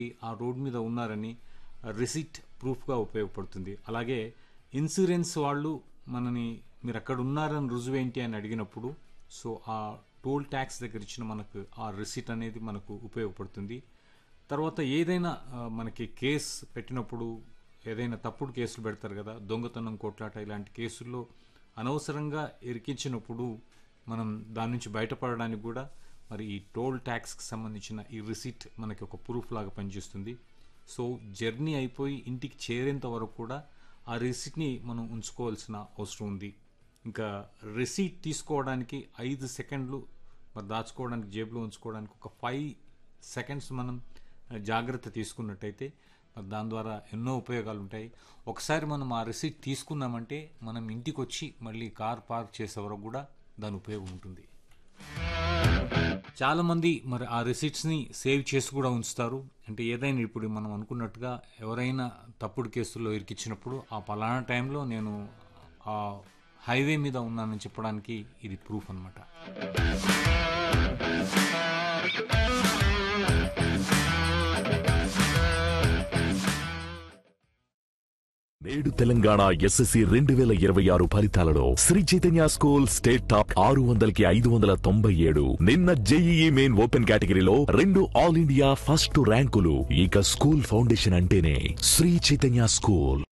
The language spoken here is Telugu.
ఆ రోడ్ మీద ఉన్నారని రిసిట్ ప్రూఫ్గా ఉపయోగపడుతుంది అలాగే ఇన్సూరెన్స్ వాళ్ళు మనని మీరు అక్కడ ఉన్నారని రుజువు ఏంటి అని అడిగినప్పుడు సో ఆ టోల్ ట్యాక్స్ దగ్గర ఇచ్చిన మనకు ఆ రిసిట్ అనేది మనకు ఉపయోగపడుతుంది తర్వాత ఏదైనా ఆ, మనకి కేసు పెట్టినప్పుడు ఏదైనా తప్పుడు కేసులు పెడతారు కదా దొంగతనం కొట్లాట ఇలాంటి కేసుల్లో అనవసరంగా ఇరికించినప్పుడు మనం దాని నుంచి బయటపడడానికి కూడా మరి ఈ టోల్ ట్యాక్స్కి సంబంధించిన ఈ రిసిట్ మనకి ఒక ప్రూఫ్ లాగా పనిచేస్తుంది సో జర్నీ అయిపోయి ఇంటికి చేరేంత వరకు కూడా ఆ రిసిట్ని మనం ఉంచుకోవాల్సిన అవసరం ఉంది ఇంకా రిసీట్ తీసుకోవడానికి ఐదు సెకండ్లు మరి దాచుకోవడానికి జేబులో ఉంచుకోవడానికి ఒక ఫైవ్ సెకండ్స్ మనం ఆ, జాగ్రత్త తీసుకున్నట్టయితే మరి దాని ద్వారా ఎన్నో ఉపయోగాలు ఉంటాయి ఒకసారి మనం ఆ రిసీట్ తీసుకున్నామంటే మనం ఇంటికి వచ్చి మళ్ళీ కార్ పార్క్ చేసే వరకు కూడా దాని ఉపయోగం ఉంటుంది చాలా మంది మరి ఆ రిసీట్స్ని సేవ్ చేసి కూడా ఉంచుతారు అంటే ఏదైనా ఇప్పుడు మనం అనుకున్నట్టుగా ఎవరైనా తప్పుడు కేసుల్లో ఇరికిచ్చినప్పుడు ఆ పలానా టైంలో నేను ఆ హైవే మీద ఉన్నానని చెప్పడానికి ఇది ప్రూఫ్ అన్నమాట నేడు తెలంగాణ ఎస్ఎస్సి రెండు వేల ఇరవై ఆరు ఫలితాలలో Sri Chaitanya school state top ఆరు వందలకి ఐదు వందల తొంభై ఏడు నిన్న జేఈఈ మెయిన్ ఓపెన్ కేటగిరీలో రెండు ఆల్ ఇండియా ఫస్ట్ ర్యాంకులు ఇక స్కూల్ ఫౌండేషన్ అంటేనే శ్రీ చైతన్య స్కూల్